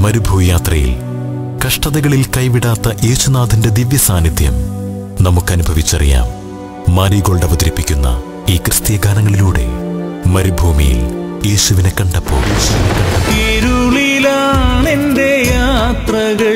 മരുഭൂയാത്രയിൽ കഷ്ടതകളിൽ കൈവിടാത്ത യേശുനാഥന്റെ ദിവ്യ സാന്നിധ്യം നമുക്കനുഭവിച്ചറിയാം മാരിഗോൾഡ് അവതരിപ്പിക്കുന്ന ഈ ക്രിസ്തീയ ഗാനങ്ങളിലൂടെ മരുഭൂമിയിൽ യേശുവിനെ കണ്ടപ്പോൾ യേശുവിനെ കണ്ടപ്പോൾ ഇരുളിലാണെന്റെ യാത്രകൾ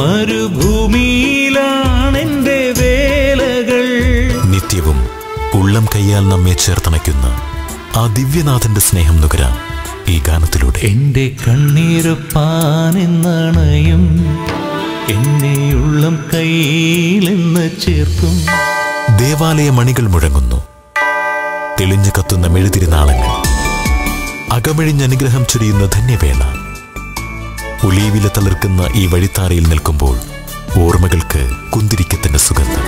മരുഭൂമിയിലാണെന്റെ വേലകൾ നിത്യവും ഉള്ളം കൈയാൽ നമ്മെ ചേർത്തണയ്ക്കുന്ന ആ ദിവ്യനാഥന്റെ സ്നേഹം നുകരാം ഈ ഗാനത്തിലൂടെ എന്റെ കണ്ണീരപ്പാനെന്നണയും എന്നെ ഉള്ളം കയ്യിലെന്ന് ചേർക്കും ദേവാലയ മണികൾ മുഴങ്ങുന്നു തെളിഞ്ഞു കത്തുന്ന മെഴുതിരിനാളങ്ങൾ അകമഴിഞ്ഞ് അനുഗ്രഹം ചൊരിയുന്ന ധന്യവേള ഒലീവില തളിർക്കുന്ന ഈ വഴിത്താരയിൽ നിൽക്കുമ്പോൾ ഓർമ്മകൾക്ക് കുന്തിരിക്കത്തിന്റെ സുഗന്ധം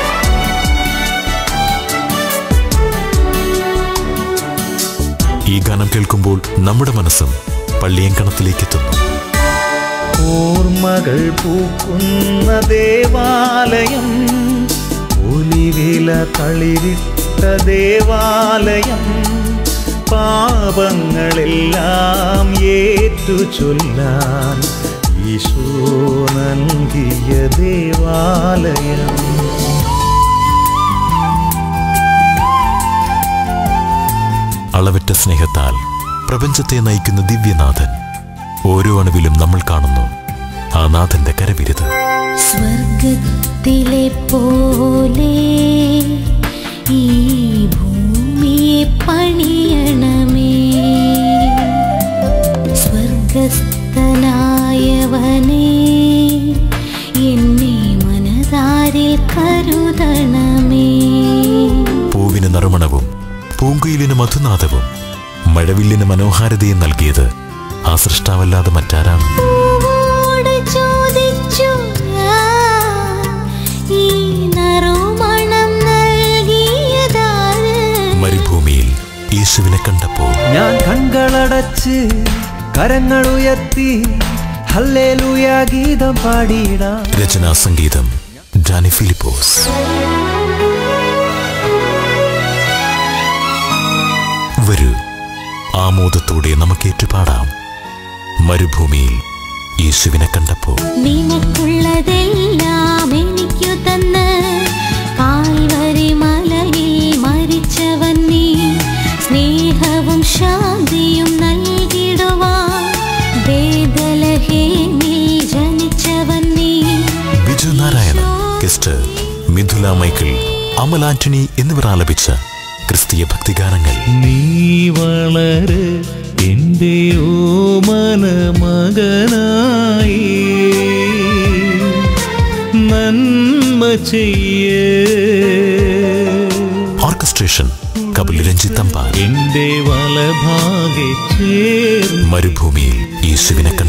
ഈ ഗാനം കേൾക്കുമ്പോൾ നമ്മുടെ മനസ്സും പള്ളിയങ്കണത്തിലേക്ക് എത്തുന്നു ഓർമ്മകൾ പൂക്കുന്ന ദേവാലയം ഒലിവില തളിരിട്ട ദേവാലയം പാപങ്ങളെല്ലാം ഏറ്റു ചൊല്ലാൻ ഈശോ നൽകിയ ദേവാലയം അളവറ്റ സ്നേഹത്താൽ പ്രപഞ്ചത്തെ നയിക്കുന്ന ദിവ്യനാഥൻ ഓരോ അണുവിലും നമ്മൾ കാണുന്നു ആ നാഥന്റെ കരവിരുത് സ്വർഗത്തിലെ പോലെ ഈ ഭൂമിയെ പണിയണമേ സ്വർഗസ്ഥനായവനെ എന്നെ മനതാരിൽ കരുതണമേ പൂവിന് നറുമണവും പൂങ്കുയിലിന് മധുനാഥവും മഴവില്ലിന് മനോഹാരിതയും നൽകിയത് ആ സൃഷ്ടാവല്ലാതെ മറ്റാരാണ് പൂവോട് ചോദിച്ചു ഞാൻ, ഈ നറുമണം നൽകിയതാര്? മരുഭൂമിയിൽ യേശുവിനെ കണ്ടപ്പോൾ ഞാൻ കൺകളടച്ച് കരങ്ങൾ ഉയർത്തി ഹല്ലേലൂയ ഗീതം പാടിയിടാം രചനാ സംഗീതം ജാനി ഫിലിപ്പോസ് വരൂ ആമോദത്തോടെ നമുക്ക് ഏറ്റുപാടാം മരുഭൂമിയിൽ യേശുവിനെ കണ്ടപ്പോൾ നിനക്കുള്ളതെല്ലാം എനിക്കു തന്ന് കാൽവരി മലയിൽ മരിച്ചവൻ നീ സ്നേഹവും ശാന്തിയും നൽകിടുവാൻ വേദലഹേമിൽ ജനിച്ചവൻ നീ ബിജു നാരായണൻ കെസ്റ്റർ മിഥുല മൈക്കിൾ അമൽ ആന്റണി എന്നിവർ ആലപിച്ച ക്രിസ്തീയ ഭക്തിഗാനങ്ങൾ നീ വളരെ എൻ്റെ ഓമന മകനായി നന്മ ചെയ്യേ ഓർക്കസ്ട്രേഷൻ കപിൽ രഞ്ജിത്ത് തമ്പാൻ എൻ്റെ വലഭാഗെ ചേർ മരുഭൂമിയിൽ യേശുവിനെ കണ്ടപ്പോൾ